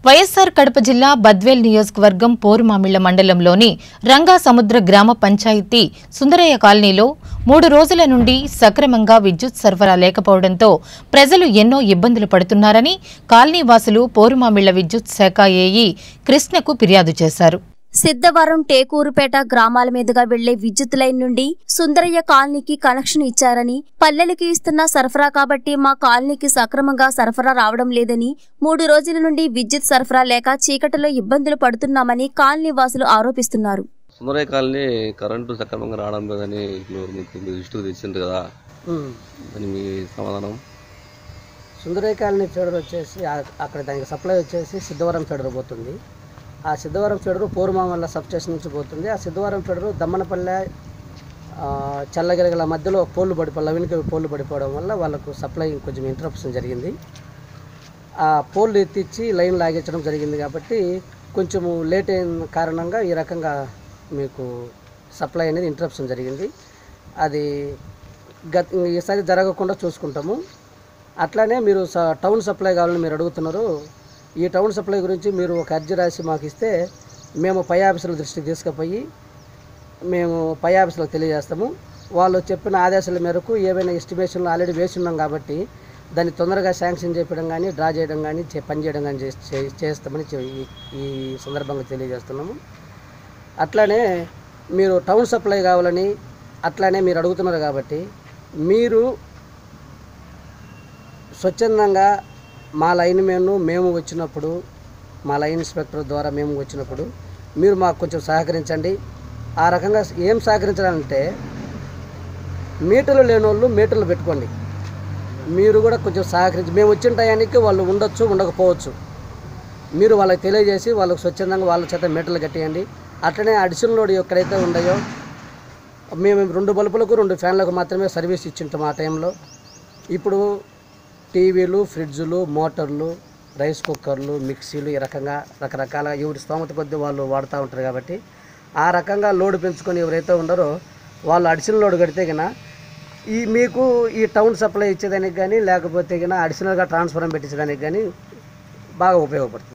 వైఎస్సార్ కడప జిల్లా బద్వేల్ నియోజకవర్గం పోరుమామిళ్ల మండలంలోని రంగా సముద్ర గ్రామ పంచాయతీ సుందరయ్య కాలనీలో మూడు రోజుల నుండి సక్రమంగా విద్యుత్ సరఫరా లేకపోవడంతో ప్రజలు ఎన్నో ఇబ్బందులు పడుతున్నారని కాలనీ వాసులు పోరుమామిళ్ల విద్యుత్ శాఖ ఏఈ కృష్ణకు ఫిర్యాదు చేశారు సిద్ధవరం టేకూరుపేట గ్రామాల మీదుగా వెళ్లే విద్యుత్ లైన్ నుండి సుందరయ్య కాలనీకి కనెక్షన్ ఇచ్చారని పల్లెలకి ఇస్తున్న సరఫరా కాబట్టి మా కాలనీకి సక్రమంగా సరఫరా రావడం లేదని మూడు రోజుల నుండి విద్యుత్ సరఫరా లేక చీకటిలో ఇబ్బందులు పడుతున్నామని కాలనీ వాసులు ఆరోపిస్తున్నారు సుందరయ్య కాలనీ కరెంటు సక్రమంగా రావడం లేదని ఇప్పుడు మీకు మీ దృష్టికి తెచ్చింది కదా ఉమ్. దాని మీ సమాధానం సుందరయ్య కాలనీ ఫీడర్ వచ్చేసి ఆ- అక్కడ దానికి సప్లై వచ్చేసి సిద్ధవరం ఫీడర్ పోతుంది ఆ సిద్ధవరం ఫీడర్ పూర్వమామల్ల సబ్ స్టేషన్ నుంచి పోతుంది ఆ సిద్ధవరం ఫీడర్ దమ్మనపల్లె ఆ, చల్లగిరగల మధ్యలో పోలు పడిపో లవినికి పోలు పడిపోవడం వల్ల వాళ్ళకు సప్లై కొంచెం ఇంటరప్షన్ జరిగింది ఆ పోల్లు ఎత్తిచ్చి లైన్ లాగించడం జరిగింది కాబట్టి కొంచెము లేట్ అయిన కారణంగా ఈ రకంగా మీకు సప్లై అనేది ఇంటరప్షన్ జరిగింది అది గత ఈసారి జరగకుండా చూసుకుంటాము అట్లానే మీరు స- టౌన్ సప్లై కావాలని మీరు అడుగుతున్నారు ఈ టౌన్ సప్లై గురించి మీరు ఒక అర్జీ రాసి మాకు ఇస్తే మేము పై ఆఫీసుల దృష్టికి తీసుకుపోయి మేము పై ఆఫీసులకు తెలియజేస్తాము వాళ్ళు చెప్పిన ఆదేశాల మేరకు ఏవైనా ఎస్టిమేషన్లు ఆల్రెడీ వేసి ఉన్నాం కాబట్టి దాన్ని తొందరగా శాంక్షన్ చేయడం కానీ డ్రా చేయడం కానీ చే- పని చేయడం కానీ చేస్- చే- చేస్తామని చె- ఈ- ఈ సందర్భంగా తెలియజేస్తున్నాము అట్లానే మీరు టౌన్ సప్లై కావాలని అట్లానే మీరు అడుగుతున్నారు కాబట్టి మీరు స్వచ్ఛందంగా మా లైన్ మేను మేము వచ్చినప్పుడు మా లైన్ ఇన్స్పెక్టర్ ద్వారా మేము వచ్చినప్పుడు మీరు మాకు కొంచెం సహకరించండి ఆ రకంగా ఏం సహకరించాలంటే మీటర్లు లేని వాళ్ళు మీటర్లు పెట్టుకోండి మీరు కూడా కొంచెం సహకరించి మేము వచ్చిన టయానికి వాళ్ళు ఉండొచ్చు ఉండకపోవచ్చు మీరు వాళ్ళకి తెలియజేసి వాళ్ళకి స్వచ్ఛందంగా వాళ్ళ చేత మీటర్లు కట్టేయండి అట్లనే అడిషనల్ లోడ్ ఎక్కడైతే ఉన్నాయో మేము రెండు బల్బులకు రెండు ఫ్యాన్లకు మాత్రమే సర్వీస్ ఇచ్చింటాం ఆ టైంలో ఇప్పుడు టీవీలు ఫ్రిడ్జులు మోటార్లు రైస్ కుక్కర్లు మిక్సీలు ఈ రకంగా రకరకాల ఎవరి స్తోమత కొద్దీ వాళ్ళు వాడుతూ ఉంటారు కాబట్టి ఆ రకంగా లోడ్ పెంచుకొని ఎవరైతే ఉన్నారో వాళ్ళు అడిషనల్ లోడ్ కడితే కన్నా ఈ మీకు ఈ టౌన్ సప్లై ఇచ్చేదానికి కానీ లేకపోతే కన్నా అడిషనల్గా ట్రాన్స్ఫారం పెట్టించడానికి కానీ బాగా ఉపయోగపడుతుంది